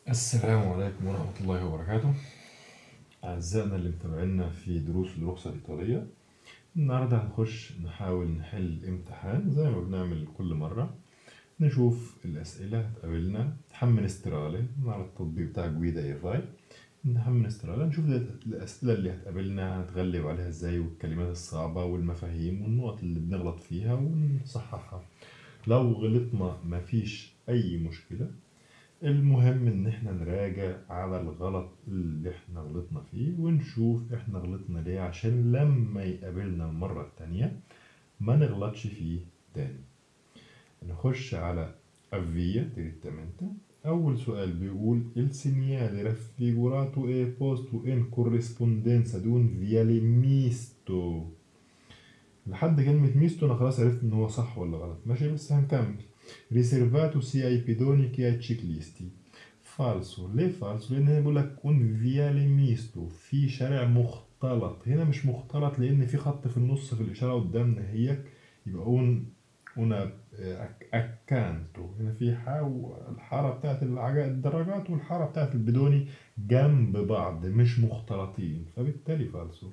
السلام عليكم ورحمة الله وبركاته أعزائنا اللي متابعينا في دروس الرخصة الإيطالية النهاردة هنخش نحاول نحل امتحان زي ما بنعمل كل مرة نشوف الأسئلة هتقابلنا نحمل استرالي على التطبيق بتاع جويدا اي فاي نحمل استرالي نشوف الأسئلة اللي هتقابلنا هنتغلب عليها ازاي والكلمات الصعبة والمفاهيم والنقط اللي بنغلط فيها ونصححها لو غلطنا مفيش أي مشكلة المهم ان احنا نراجع على الغلط اللي احنا غلطنا فيه ونشوف احنا غلطنا ليه عشان لما يقابلنا المرة التانية ما نغلطش فيه تاني نخش على avvia direttamente أول سؤال بيقول il segnale raffigurato è posto in corrispondenza di un viale misto لحد كلمة ميستو أنا خلاص عرفت إن هو صح ولا غلط ماشي بس هنكمل riservato sia ai pedoni che ai ciclisti فالسو ليه فالسو لان هنا بيقول لك un viale misto في شارع مختلط هنا مش مختلط لان في خط في النص في الاشاره قدامنا هيك يبقى un una accanto هنا في الحاره بتاعت الدراجات والحاره بتاعت البدوني جنب بعض مش مختلطين فبالتالي فالسو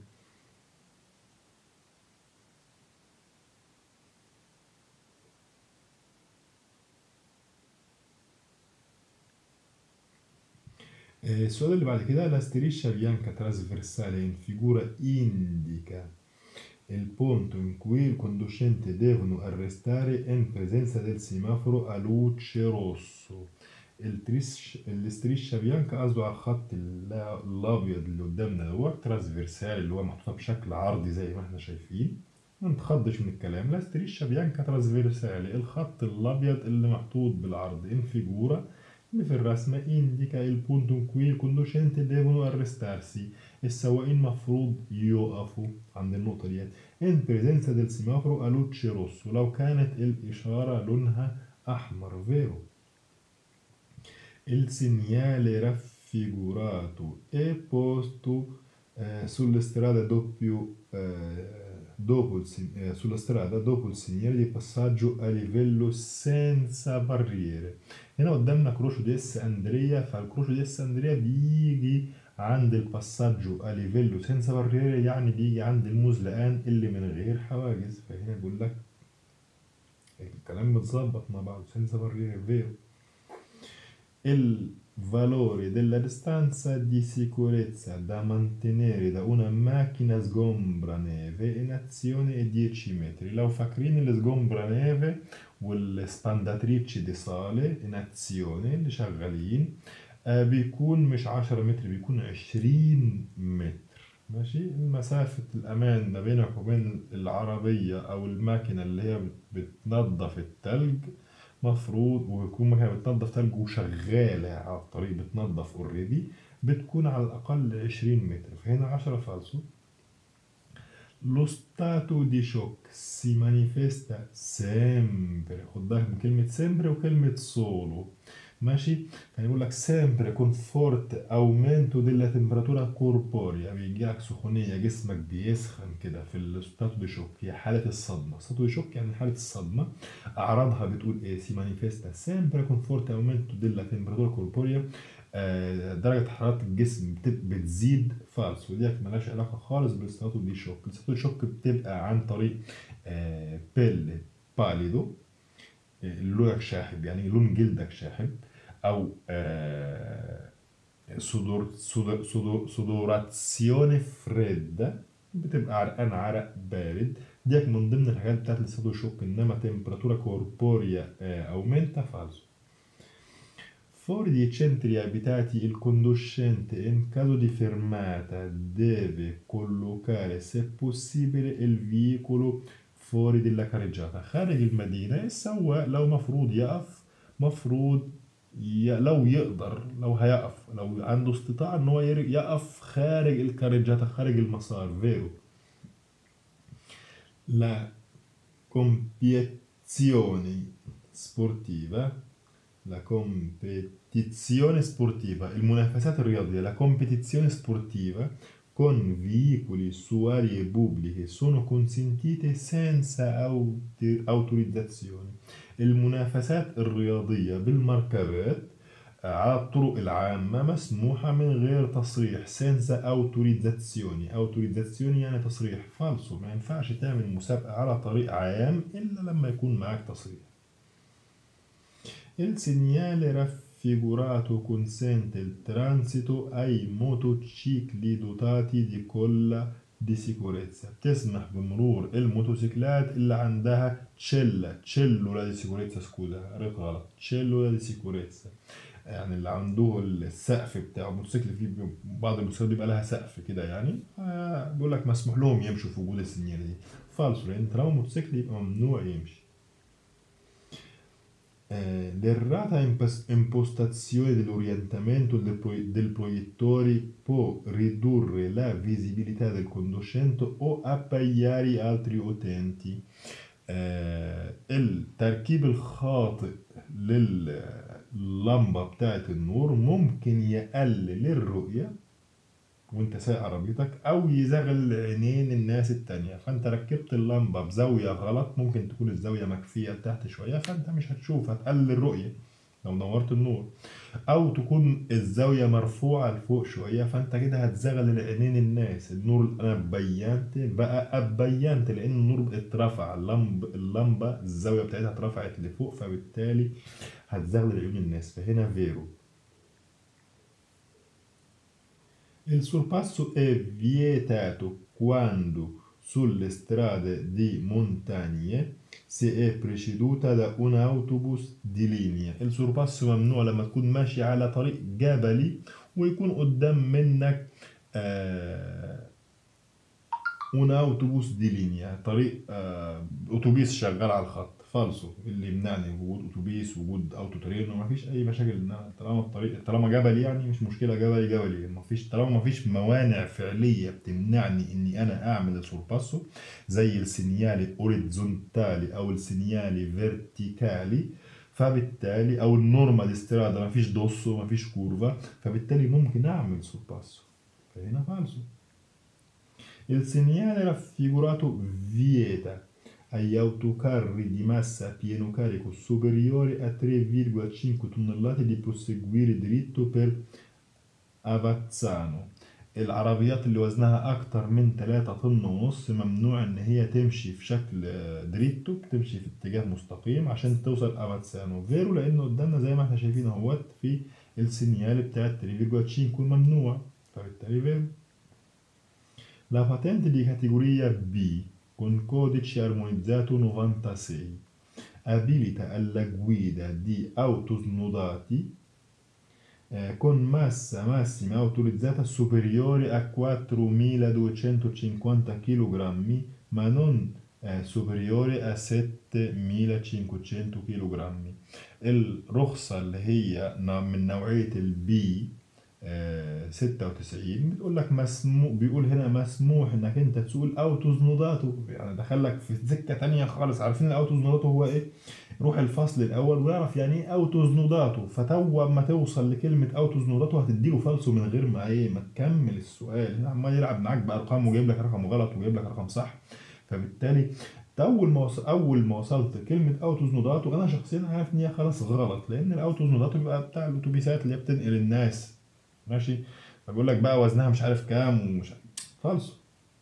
السؤال اللي بعد كده la striscia bianca trasversale in figura indica il punto in cui il conducente devono arrestare in presenza del semaforo a luce rosso الاستريشة بيانكا قصده على الخط الابيض اللي قدامنا دوت ترانسفيرسال اللي هو محطوطه بشكل عرضي زي ما احنا شايفين ما نتخضش من الكلام لا استريشة بيانكا ترانسفيرسال الخط الابيض اللي محطوط بالعرض ان فيجورا اللي في الرسمة indica il punto in cui il conducente devono arrestarsi السواقين مفروض يقفوا عند النقطة ديت in presenza del semaforo a luce rosso لو كانت الإشارة لونها أحمر vero il segnale raffigurato è posto eh, sulle strade doppio eh, dopo il, eh, sulla strada dopo il segnale di passaggio a livello senza barriere هنا قدامنا كروشو دي اس اندريا فالكروشو دي اس اندريا بيجي عند الباساجو ا ليفيلو سينسا باريري يعني بيجي عند المزلقان اللي من غير حواجز فهنا بيقول لك الكلام متظبط مع بعض سينسا باريري فيرو il valore della distanza di sicurezza da mantenere da una macchina sgombra neve in azione è 10 metri لو فاكرين السجومبرا نيفي والسبانداتريتشي دي صالة in azione اللي شغالين آه بيكون مش 10 متر بيكون 20 متر ماشي مسافة الأمان ما بينك وبين العربية أو الماكينة اللي هي بتنظف التلج مفروض ويكون مكنة بتنظف تلج وشغالة على الطريق بتنظف اوريدي بتكون على الأقل 20 متر فهنا 10 فالسو Lo stato di shock si manifesta sempre خد بالك من كلمة sempre وكلمة solo ماشي كان يقول لك sempre con forte aumento della temperatura corporea بيجي لك سخونية جسمك بيسخن كده في الستاتو دي شوك هي حالة الصدمة الستاتو دي شوك يعني حالة الصدمة أعراضها بتقول إيه سي مانيفيستا sempre con forte aumento della temperatura corporea آه درجة حرارة الجسم بتزيد فالس ودي ملهاش علاقة خالص بالستاتو دي شوك الستاتو دي شوك بتبقى عن طريق آه بيل باليدو لونك شاحب يعني لون جلدك شاحب او صدور صدور صدور صدوراتسيوني فريدا بتبقى عرقان عرق بارد ديك من ضمن الحاجات بتاعت الستاتو شوك انما تمبراتورا كوربوريا aumenta falso fuori dei centri abitati il conducente in caso di fermata deve collocare se possibile il veicolo fuori della carreggiata خارج المدينة السواق لو مفروض يقف مفروض ي... لو يقدر لو هيقف لو عنده استطاعة ان هو يقف خارج الكارجاتا خارج المسار فيرو la competizione sportiva la competizione sportiva المنافسات الرياضية la competizione sportiva con veicoli su aree pubbliche sono consentite senza autorizzazione المنافسات الرياضية بالمركبات على الطرق العامة مسموحة من غير تصريح سينزا أوتوريزاتسيوني أوتوريزاتسيوني يعني تصريح فالسو ما ينفعش تعمل مسابقة على طريق عام إلا لما يكون معاك تصريح Il segnale raffigurato consente il transito ai motocicli dotati di colla دي سيكوريتسا بتسمح بمرور الموتوسيكلات اللي عندها تشيلا تشيلو لا دي سيكوريتسا سكودا قريت غلط تشيلو لا دي سيكوريتسا يعني اللي عنده السقف بتاع الموتوسيكل فيه بعض الموتوسيكلات بيبقى لها سقف كده يعني آه، بيقول لك مسموح لهم يمشوا في وجود السنيال دي فالسو لان طالما موتوسيكل يبقى ممنوع يمشي Eh, l'errata impos- impostazione dell'orientamento del, pro- del proiettore può ridurre la visibilità del conducente o appagliare altri utenti. آه، التركيب الخاطئ لللمبة بتاعة النور ممكن يقلل الرؤية وانت سايق عربيتك او يزغل عينين الناس التانية فانت ركبت اللمبة بزاوية غلط ممكن تكون الزاوية مكفية لتحت شوية فانت مش هتشوف هتقلل الرؤية لو نورت النور او تكون الزاوية مرفوعة لفوق شوية فانت كده هتزغل عينين الناس النور اللي انا بينت بقى ابينت لان النور اترفع اللمب اللمبة الزاوية بتاعتها اترفعت لفوق فبالتالي هتزغل عيون الناس فهنا فيرو Il sorpasso è vietato quando sulle strade di montagne se è preceduta da un autobus di linea السورباس ممنوع لما تكون ماشي على طريق جبلي ويكون قدام منك آه un autobus دي لينيا طريق آه اتوبيس شغال على الخط فالسو اللي يمنعني وجود اتوبيس وجود اوتو ترين وما فيش اي مشاكل ان أنا طالما الطريق طالما جبل يعني مش مشكله جبلي جبلي ما فيش طالما ما فيش موانع فعليه بتمنعني اني انا اعمل السورباسو زي السينيالي اوريزونتالي او السينيالي فيرتيكالي فبالتالي او النورمال استرادا ما فيش دوسو ما فيش كورفا فبالتالي ممكن اعمل سورباسو فهنا فالسو Il segnale raffigurato vieta agli autocarri di massa a pieno carico superiore a 3,5 tonnellate di proseguire dritto per Avazzano العربيات اللي وزنها أكتر من 3 طن ونص ممنوع إن هي تمشي في شكل آه، دريتو بتمشي في اتجاه مستقيم عشان توصل أفاتسانو فيرو لأنه قدامنا زي ما احنا شايفين اهوت في السينيال بتاع 3,5 ممنوع فبالتالي فيرو La patente di categoria B con codice armonizzato 96 abilita alla guida di auto snodati eh, con massa massima autorizzata superiore a 4250 kg ma non eh, superiore a 7500 kg الرخصة اللي هي نا- من نوعية البي 96 بتقول لك مسموح بيقول هنا مسموح انك انت تسوق الاوتوز نوداتو يعني دخلك في سكه تانية خالص عارفين الاوتوز نوداتو هو ايه؟ روح الفصل الاول ويعرف يعني ايه اوتوز نوداتو فتو ما توصل لكلمه اوتوز نوداتو هتديله فالسو من غير ما ايه ما تكمل السؤال هنا عمال يلعب معاك بارقام وجايب لك رقم غلط وجايب لك رقم صح فبالتالي اول ما وص... اول ما وصلت كلمه اوتوز نوداتو انا شخصيا عارف ان هي خلاص غلط لان الاوتوز نوداتو بيبقى بتاع الاتوبيسات اللي هي بتنقل الناس ماشي فبيقول لك بقى وزنها مش عارف كام ومش عارف فالصو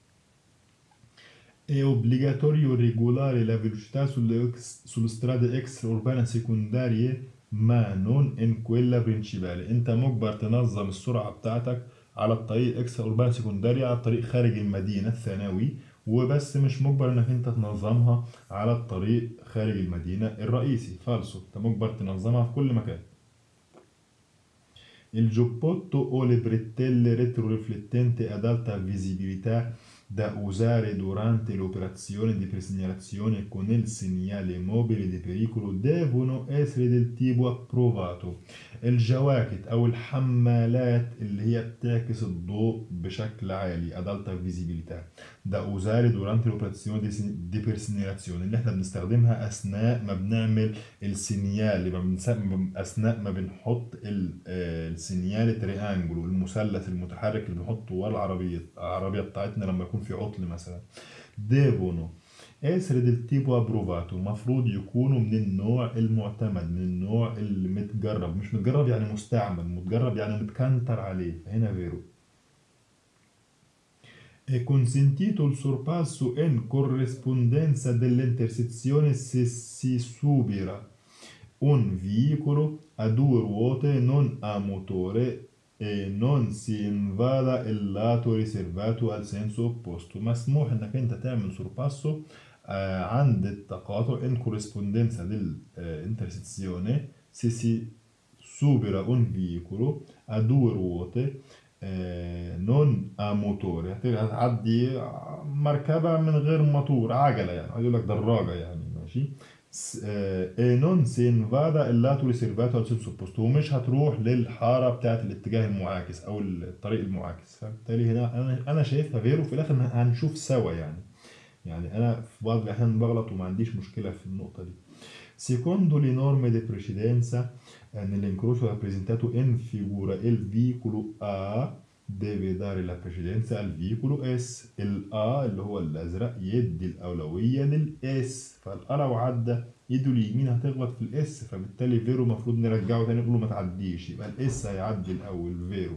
È obbligatorio regolare la velocità sulle, ex- sulle strade extraurbane secondarie ma non in quella principale انت مجبر تنظم السرعة بتاعتك على الطريق اكسترا اوربان سيكونداري على الطريق خارج المدينة الثانوي وبس مش مجبر انك انت تنظمها على الطريق خارج المدينة الرئيسي فالسو انت مجبر تنظمها في كل مكان Il giubbotto o le bretelle retroriflettenti ad alta visibilità da usare durante l'operazione di presegnalazione con il segnale mobile di pericolo devono essere del tipo approvato. الجواكت أو الحمالات اللي هي بتعكس الضوء بشكل عالي ad alta visibilità da usare durante l'operazione di sen- di presegnalazione اللي احنا بنستخدمها أثناء ما بنعمل السينيال اللي ما بنس- أثناء ما بنحط ال- آه، السينيال تريانجلو المثلث المتحرك اللي بنحطه ورا العربية العربية بتاعتنا لما يكون في عطل مثلا devono essere del tipo approvato المفروض يكونوا من النوع المعتمد من النوع المتجرب مش متجرب يعني مستعمل متجرب يعني متكنتر عليه هنا فيرو è consentito il sorpasso in corrispondenza dell'intersezione se si supera un veicolo a due ruote non a motore e non si invada il lato riservato al senso opposto مسموح انك انت تعمل سورباسو آه، عند التقاطع in corrispondenza dell'intersezione se si supera un veicolo a due ruote آه، non a motore هتعدي مركبة من غير موتور عجلة يعني يقول لك دراجة يعني ماشي e non si invada il lato riservato al senso opposto ومش هتروح للحارة بتاعت الاتجاه المعاكس أو الطريق المعاكس فبالتالي هنا أنا أنا شايفها غيره في الآخر هنشوف سوا يعني يعني أنا في بعض الأحيان بغلط وما عنديش مشكلة في النقطة دي Secondo le norme di precedenza, eh, nell'incrocio rappresentato in figura, il veicolo A deve dare la precedenza al veicolo S ال A اللي هو الأزرق يدي الأولوية للإس فالأ لو عدى ايده اليمين هتغلط في الإس فبالتالي فيرو المفروض نرجعه تاني نقول له ما تعديش يبقى الإس هيعدي الأول فيرو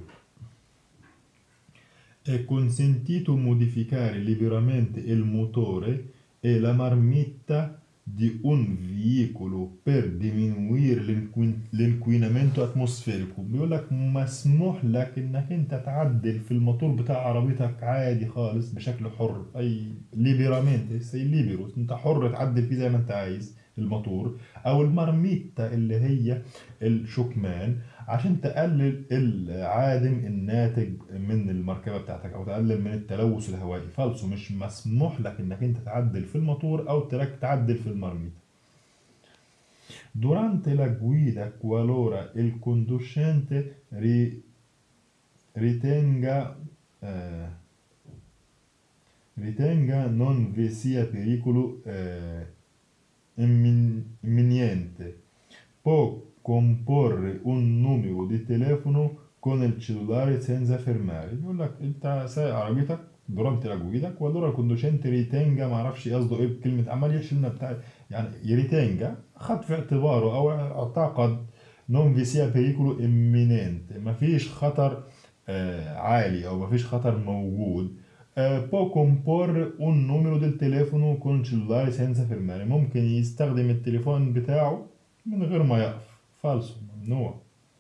È consentito modificare liberamente il motore e la marmitta di un veicolo per diminuire l'inquinamento atmosferico بيقول لك مسموح لك انك انت تعدل في الموتور بتاع عربيتك عادي خالص بشكل حر اي ليبرامنت سي ليبرو انت حر تعدل فيه زي ما انت عايز الموتور او المرميتا اللي هي الشكمان عشان تقلل العادم الناتج من المركبه بتاعتك او تقلل من التلوث الهوائي فالسو مش مسموح لك انك انت تعدل في الموتور او ترك تعدل في المرميتا Durante la guida, qualora il conducente ri, ritenga, eh, ritenga non vi sia pericolo eh, imminente, può comporre un numero di telefono con il cellulare senza fermare يقول لك انت سايق عربيتك durante la guida qualora il conducente ritenga ما اعرفش قصده ايه بكلمه عمال يشيلنا بتاع يعني يريتنجا خد في اعتباره او اعتقد non vi sia pericolo imminente ما فيش خطر آه عالي او ما فيش خطر موجود آه può comporre un numero del telefono con il cellulare senza fermare ممكن يستخدم التليفون بتاعه من غير ما يقف falso ممنوع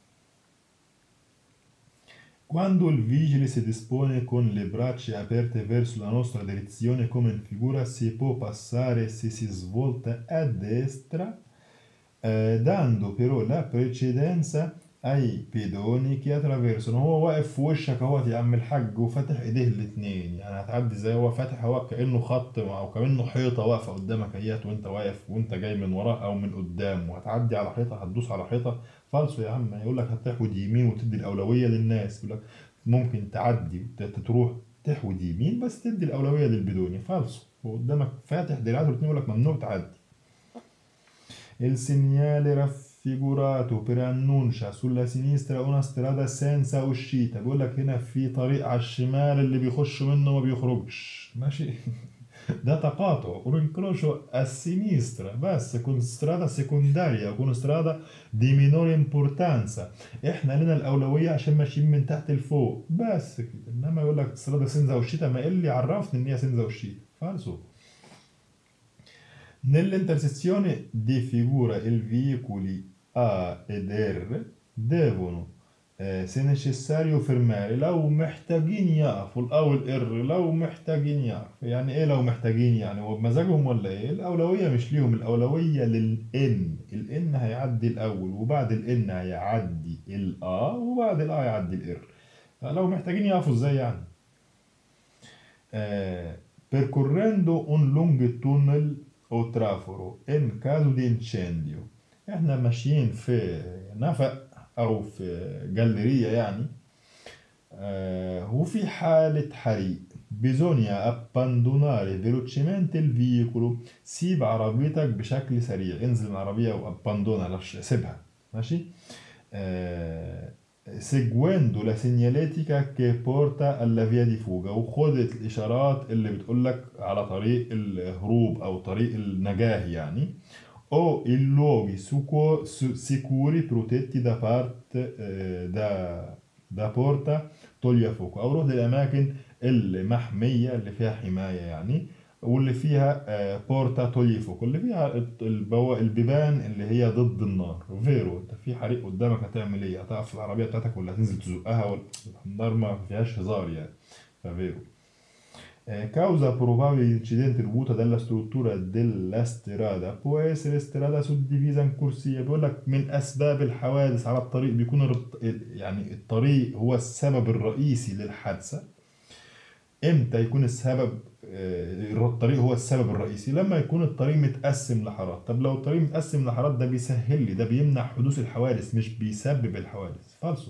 Quando il vigile si dispone con le braccia aperte verso la nostra direzione come in figura, si può passare se si svolta a destra, eh, dando però la precedenza اي بيدوني كي اترافيرسون هو واقف في وشك اهوت يا عم الحاج وفاتح ايديه الاتنين يعني هتعدي زي هو فاتح هو كانه خط او كانه حيطه واقفه قدامك اهيت وانت واقف وانت جاي من وراه او من قدام وهتعدي على حيطه هتدوس على حيطه فالسو يا عم يقول لك هتحود يمين وتدي الاولويه للناس يقول لك ممكن تعدي تروح تحود يمين بس تدي الاولويه للبيدوني فالسو وقدامك فاتح دراعاته الاتنين يقول لك ممنوع تعدي il segnale raffigurato preannuncia sulla sinistra una strada senza uscita بيقول لك هنا في طريق على الشمال اللي بيخش منه ما بيخرجش ماشي ده تقاطع un incrocio a sinistra بس con strada secondaria con strada di minore importanza احنا لنا الاولويه عشان ماشيين من تحت لفوق بس كده انما يقول لك strada senza uscita ما اللي عرفني ان هي senza uscita falso Nell'intersezione di figura i veicoli A ed R devono eh, se necessario fermare لو محتاجين يقفوا الأو الإر لو محتاجين يقفوا يعني إيه لو محتاجين يعني هو بمزاجهم ولا إيه الأولوية مش ليهم الأولوية للإن الإن هيعدي الأول وبعد الإن هيعدي الآ وبعد الآ هيعدي الإر لو محتاجين يقفوا إزاي يعني eh, percorrendo un lungo tunnel o traforo in caso di incendio احنا ماشيين في نفق او في جاليريا يعني آه وفي حالة حريق bisogna abbandonare velocemente il veicolo سيب عربيتك بشكل سريع انزل من العربية واباندونا سيبها ماشي آه seguendo la segnaletica che porta alla via di fuga وخدت الإشارات اللي بتقول لك على طريق الهروب أو طريق النجاة يعني o i luoghi suco- su- sicuri protetti da parte eh, da da porta طوليافوكو أو روح للأماكن المحمية اللي فيها حماية يعني واللي فيها آه، بورتا توليفوكو اللي فيها البوا- البيبان اللي هي ضد النار فيرو انت في حريق قدامك هتعمل ايه هتقف العربية بتاعتك ولا هتنزل تزقها ولا النار ما فيهاش هزار يعني ففيرو Eh, causa probabile di incidente dovuta dalla struttura della strada può essere strada suddivisa in corsie بيقول لك من أسباب الحوادث على الطريق بيكون الرط- يعني الطريق هو السبب الرئيسي للحادثة امتى يكون السبب آه، الطريق هو السبب الرئيسي لما يكون الطريق متقسم لحارات طب لو الطريق متقسم لحارات ده بيسهل لي ده بيمنع حدوث الحوادث مش بيسبب الحوادث فالسو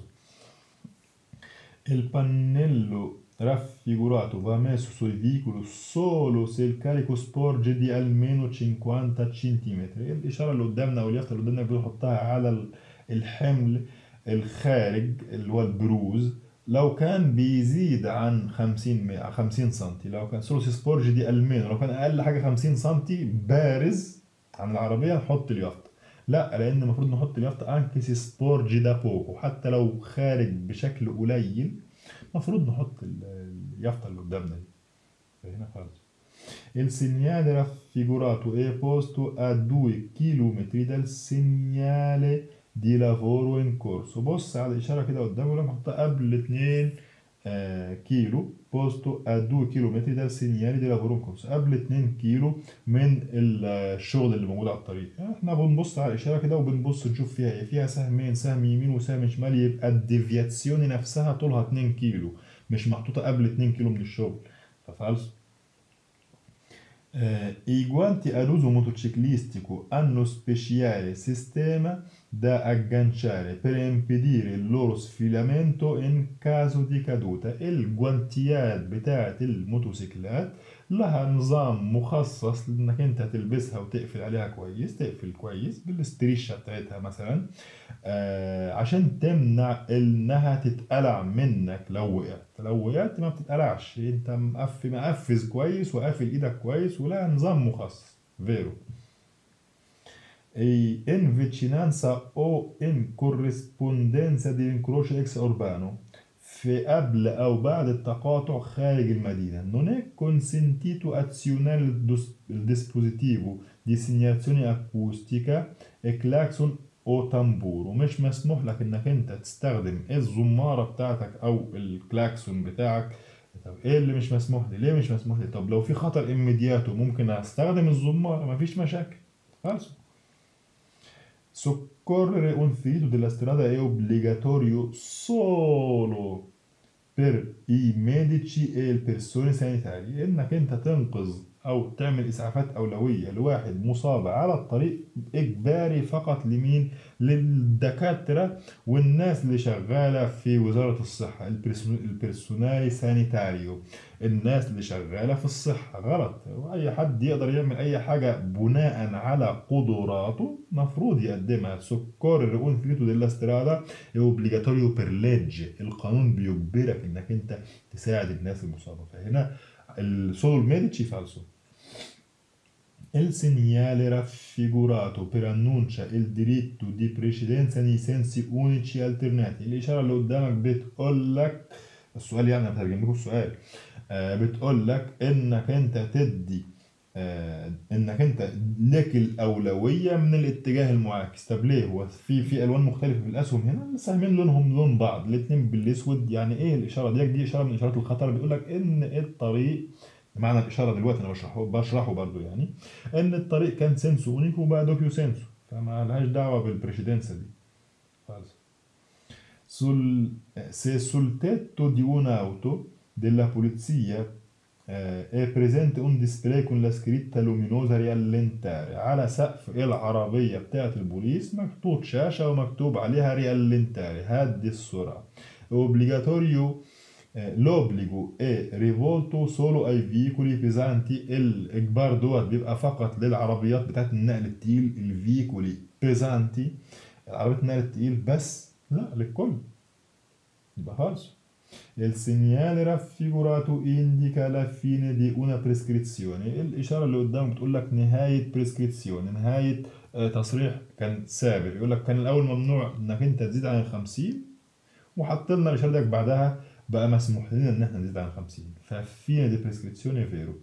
Il pannello raffigurato va messo sul veicolo solo se il carico sporge di almeno 50 cm الإشارة اللي قدامنا أو اليافطة اللي قدامنا بنحطها على ال- الحمل الخارج اللي هو البروز لو كان بيزيد عن 50 م- 50 سم لو كان سولو سبورج دي المينو لو كان اقل حاجه 50 سم بارز عن العربيه نحط اليافطه لا لان المفروض نحط اليافطه انكي سبورج دا بوكو حتى لو خارج بشكل قليل المفروض نحط ال- اليافطه اللي قدامنا دي هنا خالص Il segnale raffigurato è posto a 2 km dal segnale di lavoro in corso بص على الإشارة كده قدامه لما نحطها قبل 2 آه، كيلو بوستو a 2 كيلومتر ده السينيالي دي لافورو in corso قبل 2 كيلو من الشغل اللي موجود على الطريق احنا بنبص على الإشارة كده وبنبص نشوف فيها ايه فيها سهمين سهم يمين وسهم شمال يبقى الديفياتسيون نفسها طولها 2 كيلو مش محطوطة قبل 2 كيلو من الشغل ففالصو Eh, I guanti ad uso motociclistico hanno speciale sistema da agganciare per impedire il loro sfilamento in caso di caduta. الجوانتيات بتاعت الموتوسيكلات لها نظام مخصص لانك انت تلبسها وتقفل عليها كويس تقفل كويس بالاستريشة بتاعتها مثلا آه عشان تمنع انها تتقلع منك لو وقعت لو وقعت ما بتتقلعش انت مقف مقفز كويس وقافل ايدك كويس ولها نظام مخصص فيرو e in vicinanza o in corrispondenza dell'incrocio ex urbano في قبل أو بعد التقاطع خارج المدينة non è consentito azionare il dos- il dispositivo di segnalazione acustica e clacson او تنبور ومش مسموح لك انك انت تستخدم الزمارة بتاعتك او الكلاكسون بتاعك طب ايه اللي مش مسموح لي ليه مش مسموح لي طب لو في خطر اميدياتو ممكن استخدم الزمارة مفيش مشاكل خلاص Soccorrere un ferito della strada è obbligatorio solo per i medici e le persone sanitarie انك انت تنقذ او تعمل اسعافات اولويه لواحد مصاب على الطريق اجباري فقط لمين للدكاتره والناس اللي شغاله في وزاره الصحه البرسون- البرسونالي سانيتاريو الناس اللي شغاله في الصحه غلط واي حد يقدر يعمل اي حاجه بناء على قدراته مفروض يقدمها سكور الرئون فيتو ديلا سترادا è obbligatorio per legge القانون بيجبرك انك انت تساعد الناس المصابه فهنا السولو الميديci falso Il segnale raffigurato per annuncia il diritto di precedenza nei sensi unici alternati الإشارة اللي قدامك بتقول لك السؤال يعني أنا بترجم لكم السؤال آه بتقول لك إنك أنت تدي آه إنك أنت لك الأولوية من الاتجاه المعاكس طب ليه هو في في ألوان مختلفة في الأسهم هنا السهمين لونهم لون بعض الاتنين بالأسود يعني إيه الإشارة دي دي إشارة من إشارات الخطر بيقول لك إن الطريق معنى الإشارة دلوقتي أنا بشرحه بشرحه برضو يعني إن الطريق كان سنسو أونيكو وبقى دوكيو سنسو فما لهاش دعوة بالبريشيدنسا دي خالص sul, eh, se sul tetto di un'auto della polizia eh, è presente un display con la scritta luminosa riallentare على سقف العربية بتاعت البوليس مكتوب شاشة ومكتوب عليها riallentare هدي السرعة obbligatorio eh, l'obbligo è rivolto solo ai veicoli pesanti الإجبار دوت بيبقى فقط للعربيات بتاعت النقل التقيل الفيكولي pesanti العربيات النقل التقيل بس لا للكل يبقى falso il segnale raffigurato indica la fine di una prescrizione الإشارة اللي قدامك بتقول لك نهاية prescrizione نهاية آه، تصريح كان سابق يقول لك كان الأول ممنوع إنك أنت تزيد عن الخمسين وحط لنا الإشارة ديك بعدها بقى مسموح لنا إن إحنا نزيد عن الخمسين ففine di prescrizione è vero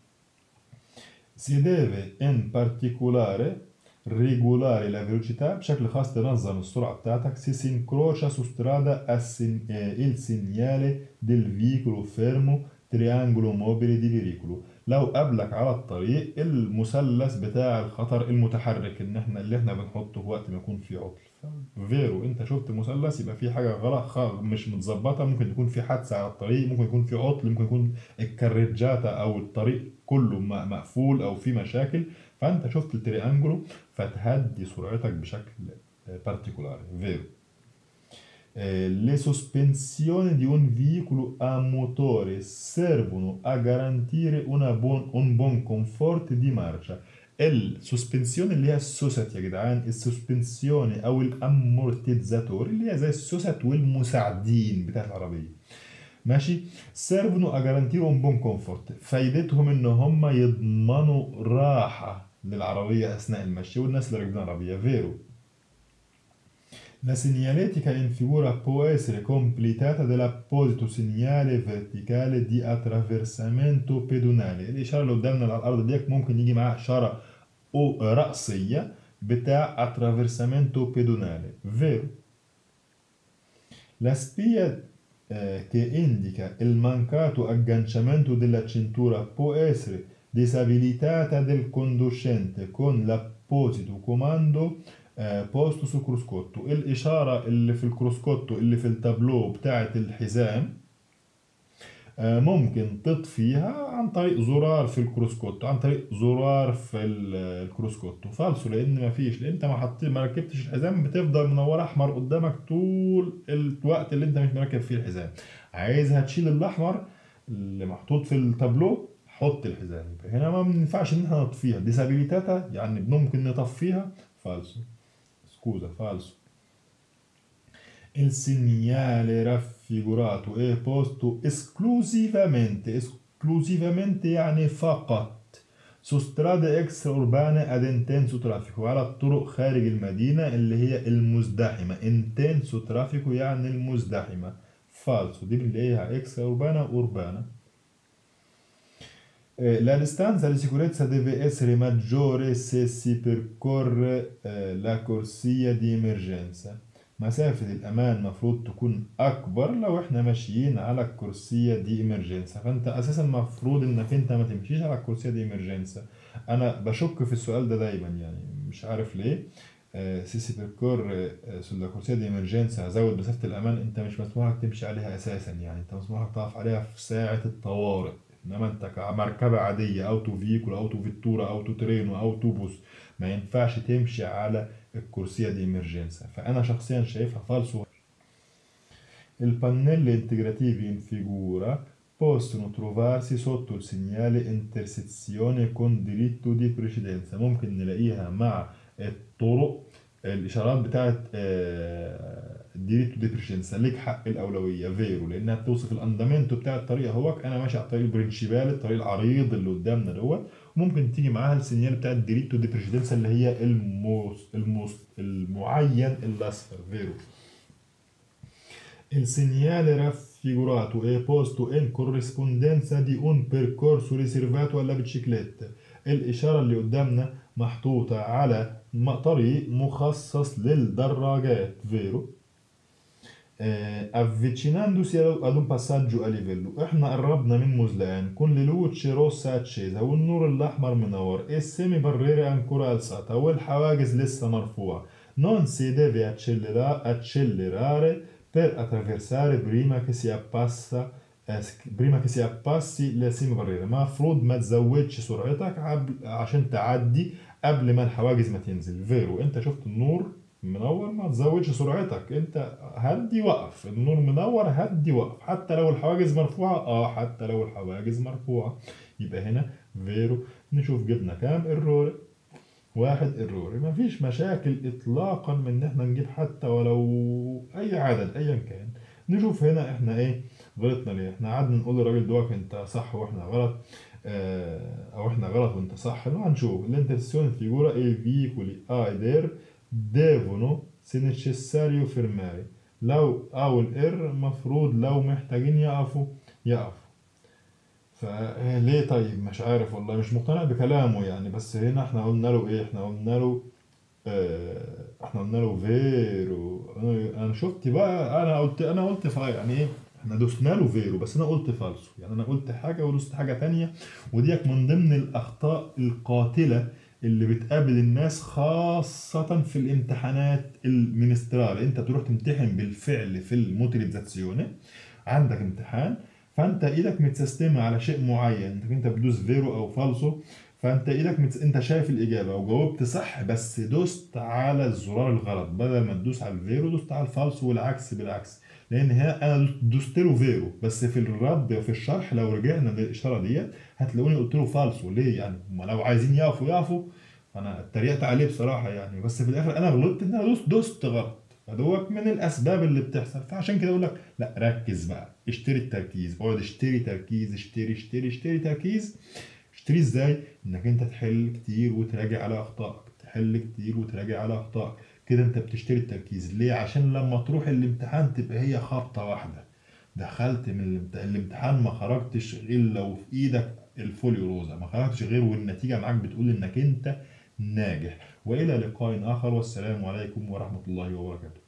si deve in particolare regolare la velocità بشكل خاص تنظم السرعة بتاعتك se si incrocia su strada السن- eh, il segnale del veicolo fermo triangolo mobile di pericolo لو قابلك على الطريق المثلث بتاع الخطر المتحرك ان احنا اللي احنا بنحطه وقت ما يكون في عطل فيرو انت شفت مثلث يبقى في حاجه غلط خ- مش متظبطه ممكن يكون في حادثه على الطريق ممكن يكون في عطل ممكن يكون الكاريجاتا او الطريق كله م- مقفول او في مشاكل فانت شفت التريانجلو فتهدي سرعتك بشكل بارتيكولار فيرو Eh, le sospensioni di un veicolo a motore servono a garantire una buon, un buon comfort di marcia السسبنسيون اللي هي السوست يا جدعان السسبنسيون او الامورتيزاتور اللي هي زي السوست والمساعدين بتاعت العربيه ماشي سيرفنو اجارانتيرو un buon comfort فايدتهم ان هم يضمنوا راحه للعربيه اثناء المشي والناس اللي راكبين العربيه فيرو La segnaletica in figura può essere completata dall'apposito segnale verticale di attraversamento pedonale الإشارة اللي قدامنا على الأرض ديك ممكن يجي معاها إشارة أو- رأسية بتاع attraversamento pedonale vero La spia eh, che indica il mancato agganciamento della cintura può essere disabilitata del conducente con l'apposito comando آه، بوست سو كروسكوتو الإشارة اللي في الكروسكوتو اللي في التابلو بتاعة الحزام آه، ممكن تطفيها عن طريق زرار في الكروسكوتو عن طريق زرار في ال- الكروسكوتو فالسو لان مفيش لان انت ما حطيت ما ركبتش الحزام بتفضل منوره احمر قدامك طول الوقت اللي انت مش مركب فيه الحزام عايزها تشيل الاحمر اللي محطوط في التابلو حط الحزام يبقى هنا ما ينفعش ان احنا نطفيها ديسابيليتاتا يعني ممكن نطفيها فالسو سكوزا فالسو Il segnale raffigurato è posto esclusivamente, esclusivamente يعني فقط su strade extraurbane ad intenso traffico على الطرق خارج المدينة اللي هي المزدحمة intenso traffico يعني المزدحمة falso دي بنلاقيها extraurbana urbana Eh, La distanza di sicurezza deve essere maggiore se si percorre eh, la corsia di emergenza مسافة الأمان مفروض تكون أكبر لو إحنا ماشيين على الكرسية دي إمرجنسا فأنت أساسا مفروض إنك أنت ما تمشيش على الكرسية دي إمرجنسا أنا بشك في السؤال ده دايما يعني مش عارف ليه آه، سي سي بيركور سولا كورسيا دي إمرجنسا هزود مسافة الأمان أنت مش مسموح لك تمشي عليها أساسا يعني أنت مسموح لك تقف عليها في ساعة الطوارئ إنما أنت كمركبة عادية أوتو فيكولا أوتو فيتورا أوتو ترينو أوتو بوس ما ينفعش تمشي على الكرسية دي إمرجنسا فأنا شخصيا شايفها فالسو Il pannelli integrativi in figura possono trovarsi sotto il segnale intersezione con diritto di precedenza ممكن نلاقيها مع الطرق الإشارات بتاعت ديريتو دي بريشنسا ليك حق الأولوية فيرو لأنها بتوصف الأندامنتو بتاع الطريق اهوك أنا ماشي على الطريق البرنشيبال الطريق العريض اللي قدامنا دوت وممكن تيجي معاها السينيال بتاع الديريتو دي بريشنسا اللي هي الموس الموس المعين الأصفر فيرو Il segnale raffigurato è posto in corrispondenza di un percorso riservato alla bicicletta. الإشارة اللي قدامنا محطوطة على م- طريق مخصص للدراجات فيرو eh, avvicinandosi ad un passaggio a livello احنا قربنا من مزلقان con le luci rosse accesa والنور الأحمر منور e semi barriere ancora alzata والحواجز لسه مرفوعة non si deve accelera- accelerare per attraversare prima che si appassa eh, prima che si appassi le semi barriere المفروض ما تزودش سرعتك عب- عشان تعدي قبل ما الحواجز ما تنزل فيرو انت شفت النور منور ما تزودش سرعتك انت هدي وقف النور منور هدي وقف حتى لو الحواجز مرفوعة اه حتى لو الحواجز مرفوعة يبقى هنا فيرو نشوف جبنا كام الروري واحد الروري مفيش مشاكل اطلاقا من ان احنا نجيب حتى ولو اي عدد ايا كان نشوف هنا احنا ايه غلطنا ليه احنا قعدنا نقول للراجل دوك انت صح واحنا غلط اه او احنا غلط وانت صح نروح نشوف l'intenzione figura e i veicoli A ed R devono se necessario fermare لو او الار مفروض لو محتاجين يقفوا يقفوا فليه طيب مش عارف والله مش مقتنع بكلامه يعني بس هنا احنا قلنا له ايه احنا قلنا له اه احنا قلنا له فيرو انا انا شفت بقى انا قلت انا قلت فا يعني ايه احنا دوسنا له فيرو بس انا قلت فالسو يعني انا قلت حاجه ودوست حاجه تانية وديك من ضمن الاخطاء القاتله اللي بتقابل الناس خاصة في الامتحانات المينسترال انت تروح تمتحن بالفعل في الموتيليزاسيون عندك امتحان فانت ايدك متسيستمة على شيء معين انت انت بتدوس فيرو او فالسو فانت ايدك مت... انت شايف الاجابه وجاوبت صح بس دوست على الزرار الغلط بدل ما تدوس على الفيرو دوست على الفالسو والعكس بالعكس لان هنا انا دوست له فيرو بس في الرد وفي الشرح لو رجعنا للاشاره ديت هتلاقوني قلت له فالسو ليه يعني هم لو عايزين يقفوا يقفوا انا اتريقت عليه بصراحه يعني بس في الاخر انا غلطت ان انا دوست دوست غلط فدوت من الاسباب اللي بتحصل فعشان كده اقول لك لا ركز بقى اشتري التركيز اقعد اشتري تركيز اشتري اشتري اشتري تركيز اشتري ازاي انك انت تحل كتير وتراجع على اخطائك تحل كتير وتراجع على اخطائك كده انت بتشتري التركيز ليه عشان لما تروح الامتحان تبقى هي خبطه واحده دخلت من الامتحان ما خرجتش غير لو في ايدك الفوليو روزا ما خرجتش غير والنتيجه معاك بتقول انك انت ناجح والى لقاء اخر والسلام عليكم ورحمه الله وبركاته